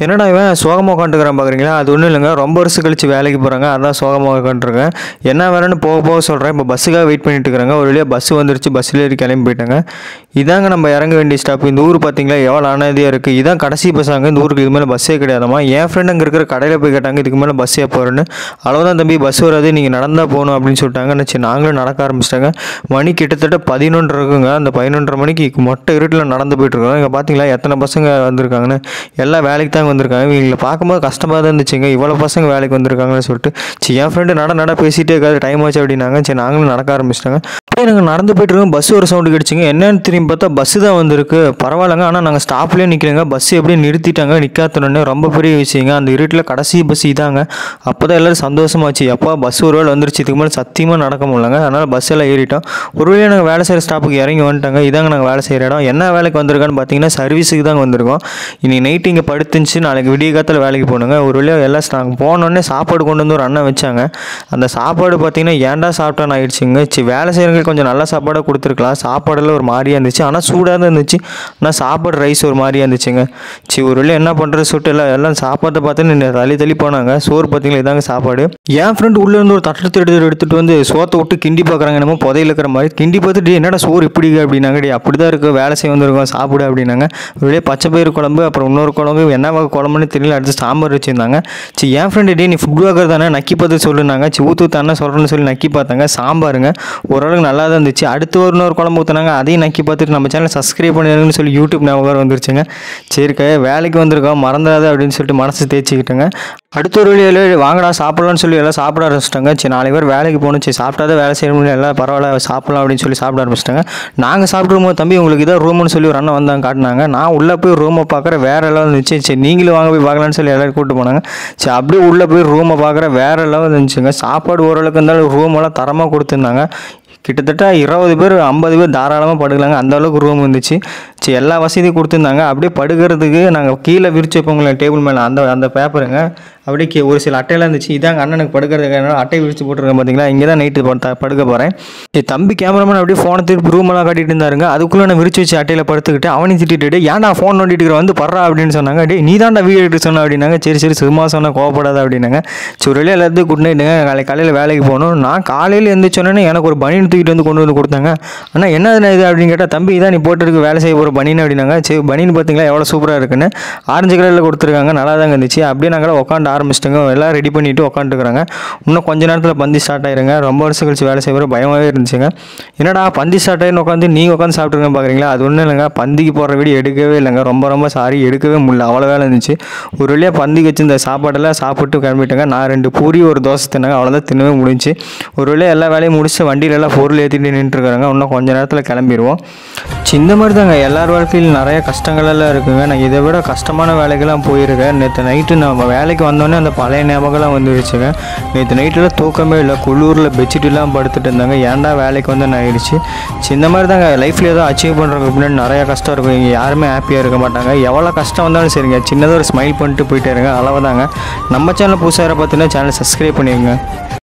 என்னடா இவன் சோகமாக உட்காந்துக்கிறான் பார்க்குறீங்களா அது ஒன்றும் இல்லைங்க ரொம்ப வருஷம் கழிச்சு வேலைக்கு போகிறாங்க அதான் சோகமாக உட்காந்துருக்கேன் என்ன வேணும்னு போக போக சொல்கிறேன் இப்போ பஸ்ஸுக்காக வெயிட் பண்ணிட்டு இருக்கிறாங்க ஒரு வழியாக பஸ் வந்துருச்சு பஸ்ஸில் ஏறி கிளம்பி போயிட்டாங்க இதாங்க நம்ம இறங்க வேண்டிய ஸ்டாப் இந்த ஊர் பார்த்தீங்களா எவ்வளோ அனாதியாக இருக்குது இதான் கடைசி பஸ்ஸாங்க இந்த ஊருக்கு இது மேலே பஸ்ஸே கிடையாதாம்மா என் ஃப்ரெண்ட் அங்கே இருக்கிற கடையில் போய் கேட்டாங்க இதுக்கு மேலே பஸ் எப்போ வரும்னு அவ்வளோதான் தம்பி பஸ் வராது நீங்கள் நடந்தால் போகணும் அப்படின்னு சொல்லிட்டாங்க சரி நாங்களும் நடக்க ஆரம்பிச்சிட்டாங்க மணி கிட்டத்தட்ட பதினொன்று இருக்குங்க அந்த பதினொன்றரை மணிக்கு மொட்டை இருட்டில் நடந்து போயிட்டுருக்கோம் இங்கே பார்த்தீங்களா எத்தனை பசங்க வந்திருக்காங்கன்னு எல்லாம் வேலைக்கு தாங்க வந்திருக்காங்க இவங்களை பார்க்கும்போது கஷ்டமாக தான் இருந்துச்சுங்க இவ்வளோ பசங்க வேலைக்கு வந்திருக்காங்கன்னு சொல்லிட்டு சரி என் ஃப்ரெண்டு நட நட பேசிகிட்டே இருக்காது டைம் ஆச்சு அப்படின்னாங்க சரி நாங்களும் நடக்க ஆரம்பிச்சிட்டாங்க அப்படியே நாங்கள் நடந்து போயிட்டு இருக்கோம் பஸ் ஒரு சவுண்டு கிடச்சிங்க என்னன்னு திரும்பி பார்த்தா பஸ்ஸு தான் வந்திருக்கு பரவாயில்லைங்க ஆனால் நாங்கள் ஸ்டாப்லேயே நிற்கிறோங்க பஸ் எப்படியும் நிறுத்திட்டாங்க நிற்காத்தனே ரொம்ப பெரிய விஷயங்க அந்த இருட்டில் கடைசி பஸ் இதாங்க அப்போ தான் எல்லோரும் சந்தோஷமாச்சு எப்போ பஸ் ஒரு வேளை வந்துருச்சு இதுக்கு மேலே சத்தியமாக நடக்க முடியலங்க அதனால் பஸ் எல்லாம் ஏறிட்டோம் ஒரு வேளை நாங்கள் வேலை செய்கிற ஸ்டாப்புக்கு இறங்கி வந்துட்டாங்க இதாங்க நாங்கள் வேலை செய்கிற இடம் என்ன வேலைக்கு வந்திருக்கான்னு பார்த்தீங்கன்னா சர்வீஸுக்கு தாங்க வந்திருக்கோம் இனி நைட்டு இங்கே படுத்துச்சு நாளைக்கு விடிய காலத்தில் வேலைக்கு போகணுங்க ஒரு வேளை எல்லாம் நாங்கள் போனோடனே சாப்பாடு கொண்டு வந்து ஒரு அண்ணன் வச்சாங்க அந்த சாப்பாடு பார்த்தீங்கன்னா ஏன்டா சாப்பிட்டான்னு ஆயிடுச்சுங்க சரி வேலை செய்கிறவங்களுக்கு கொஞ்சம் நல்ல சாப்பாடாக கொடுத்துருக்கலாம் சாப்பாடெல்லாம் ஒரு மாதிரியாக இருந்துச்சு ஆனால் சூடாக தான் இருந்துச்சு ஆனால் சாப்பாடு ரைஸ் ஒரு மாதிரியாக இருந்துச்சுங்க சரி ஒரு வேளை என்ன பண்ணுறது சொல்லிட்டு எல்லாம் எல்லாம் சாப்பாட்டை பார்த்து தள்ளி தள்ளி போனாங்க சோறு பார்த்தீங்களா இதாங்க சாப்பாடு என் ஃப்ரெண்டு உள்ளே இருந்து ஒரு தட்டத்தை எடுத்து எடுத்துகிட்டு வந்து சோத்தை விட்டு கிண்டி பார்க்குறாங்க என்னமோ புதையில இருக்கிற மாதிரி கிண்டி பார்த்துட்டு "டேய், என்னடா சோறு இப்படி இருக்கு?" அப்படின்னாங்க டே அப்படி தான் இருக்குது வேலை செய்ய வந்திருக்கோம் சாப்பிடு அப்படின்னாங்க வெளியே பச்சை பயிறு குழம்பு அப்புறம் இன்னொரு குழம்பு என்ன வகை குழம்புன்னு தெரியல அடுத்து சாம்பார் வச்சுருந்தாங்க சரி என் ஃப்ரெண்டு டே நீ ஃபுட் ஒர்க்கர் தானே நக்கி பார்த்து சொல்லுனாங்க சரி ஊற்று தானே சொல்கிறேன்னு சொல்லி நக்கி பார்த்தாங்க சாம்பாருங்க ஓரளவுக்கு நல்லா தான் இருந்துச்சு அடுத்து ஒரு இன்னொரு குழம்பு ஊற்றுனாங்க அதையும் நக்கி பார்த்துட்டு நம்ம சேனல் சப்ஸ்கிரைப் பண்ணிடுங்கன்னு சொல்லி யூடியூப் ஞாபகம் வந்துருச்சுங்க சரிக்கா வேலைக்கு வந்திருக்கோம் மறந்துடாத அப்படின்னு சொல்லிட்டு மனசு தேய்ச்சிக்கிட்டேங்க அடுத்த ஒரு வழியில் வாங்கடா சாப்பிட்லான்னு சொல்லி எல்லாம் சாப்பிட ஆரம்பிச்சிட்டாங்க சரி நாளைக்கு பேர் வேலைக்கு போகணும் சரி சாப்பிட்டாதான் வேலை செய்ய முடியல எல்லாம் பரவாயில்ல சாப்பிடலாம் அப்படின்னு சொல்லி சாப்பிட ஆரம்பிச்சிட்டாங்க நாங்கள் சாப்பிட்டு போது தம்பி உங்களுக்கு இதான் ரூம்னு சொல்லி ஒரு அண்ணன் வந்தாங்க காட்டினாங்க நான் உள்ளே போய் ரூமை பார்க்குற வேற எல்லாம் இருந்துச்சு சரி நீங்களும் வாங்க போய் பார்க்கலான்னு சொல்லி எல்லாரும் கூப்பிட்டு போனாங்க சரி அப்படியே உள்ளே போய் ரூமை பார்க்குற வேற எல்லாம் இருந்துச்சுங்க சாப்பாடு ஓரளவுக்கு இருந்தாலும் ரூம் எல்லாம் தரமாக கொடுத்துருந்தாங்க கிட்டத்தட்ட இருபது பேர் ஐம்பது பேர் தாராளமாக படுக்கலாங்க அந்த அளவுக்கு ரூம் இருந்துச்சு சரி எல்லா வசதியும் கொடுத்துருந்தாங்க அப்படியே படுக்கிறதுக்கு நாங்கள் கீழே விரிச்சு வைப்போங்களேன் டேபிள் மேலே அந்த அந்த பேப்பருங்க அப்படியே கீ- ஒரு சில அட்டையெல்லாம் இருந்துச்சு இதாங்க அண்ணனுக்கு படுக்கிறதுக்கு அதனால அட்டை விரிச்சு போட்டுருக்கேன் பார்த்தீங்களா இங்கே தான் நைட்டு படுக்க போகிறேன் சரி தம்பி கேமராமேன் அப்படியே ஃபோனை திருப்பி ரூமெல்லாம் காட்டிட்டு இருந்தாருங்க அதுக்குள்ளே நான் விரிச்சு வச்சு அட்டையில் படுத்துக்கிட்டு அவனையும் திட்டிட்டு ஏன்டா ஃபோன் நோண்டிட்டு இருக்கிற வந்து படுறா அப்படின்னு சொன்னாங்க டேய் நீ தான்டா வீடியோ எடுத்து சொன்ன அப்படின்னாங்க சரி சரி சும்மா சொன்னா கோவப்படாத அப்படின்னாங்க சரி ஒரு வழியா எல்லாத்தையும் குட் நைட்டுங்க நாளைக்கு காலையில் வேலைக்கு போகணும் நான் காலையில் எழுந்திரிச்சோன்னே எனக்கு ஒரு பனியன் தூக்கிட்டு வந்து கொண்டு வந்து கொடுத்தாங்க அண்ணா என்ன இது அப்படின்னு கேட்டால் தம்பி இதான் நீ போட்டுருக்கு வேலை செய்ய போகிற பனியன் அப்படின்னாங்க சரி பனியன் பார்த்தீங்களா எவ்வளோ சூப்பராக இருக்குன்னு ஆரஞ்சு கலரில் கொடுத்துருக்காங்க நல்லா தாங்க இருந்துச்சு அப்படியே நாங்கள் உட்காந்து ஆரம்பிச்சிட்டோங்க எல்லாம் ரெடி பண்ணிட்டு உட்காந்துருக்குறாங்க இன்னும் கொஞ்ச நேரத்தில் பந்தி ஸ்டார்ட் ஆயிருங்க ரொம்ப வருஷம் கழிச்சு வேலை செய்ய பயமாகவே இருந்துச்சுங்க என்னடா பந்தி ஸ்டார்ட் ஆயிருந்து உட்காந்து நீங்கள் உட்காந்து சாப்பிட்ருங்க பார்க்குறீங்களா அது ஒன்றும் இல்லைங்க பந்திக்கு போடுற வீடியோ எடுக்கவே இல்லைங்க ரொம்ப ரொம்ப சாரி எடுக்கவே முடியல அவ்வளோ வேலை இருந்துச்சு ஒரு வழியாக பந்திக்கு வச்சிருந்த சாப்பாடெல்லாம் சாப்பிட்டு கிளம்பிட்டேங்க நான் ரெண்டு பூரி ஒரு தோசை தின்னாங்க அவ்வளோதான் தின்னவே முடிஞ்சு ஒரு வழியாக எல்லா வேலையும் முடிச்சு வண்டியில எல்லாம் பொருள் ஏற்றிட்டு நின்றுருக்காங்க இன்னும் கொஞ்ச நேரத்தில் கிளம்பிடுவோம் சி, இந்த மாதிரி தாங்க எல்லார் வாழ்க்கையில் நிறைய கஷ்டங்கள் எல்லாம் இருக்குங்க நான் இதை விட கஷ்டமான வேலைக்கெல்லாம் போயிருக்கேன் நேற்று நைட்டு நம்ம வேலைக்கு வந்தோடனே அந்த பழைய ஞாபகம்லாம் வந்துருச்சுங்க நேற்று நைட்டில் தூக்கமே இல்லை குளூரில் பெட்ஷீட்லாம் படுத்துட்டு இருந்தாங்க ஏன்டா வேலைக்கு வந்து நான் ஆயிடுச்சு சி, இந்த மாதிரி தாங்க லைஃப்பில் ஏதோ அச்சீவ் பண்ணுறதுக்கு பின்னாடி நிறைய கஷ்டம் இருக்கும் இங்கே யாருமே ஹாப்பியாக இருக்க மாட்டாங்க எவ்வளோ கஷ்டம் வந்தாலும் சரிங்க சின்னதாக ஒரு ஸ்மைல் பண்ணிட்டு போயிட்டே இருங்க அளவு தாங்க நம்ம சேனல் புதுசாக பார்த்தீங்கன்னா சேனல் சப்ஸ்கிரைப் பண்ணிடுங்க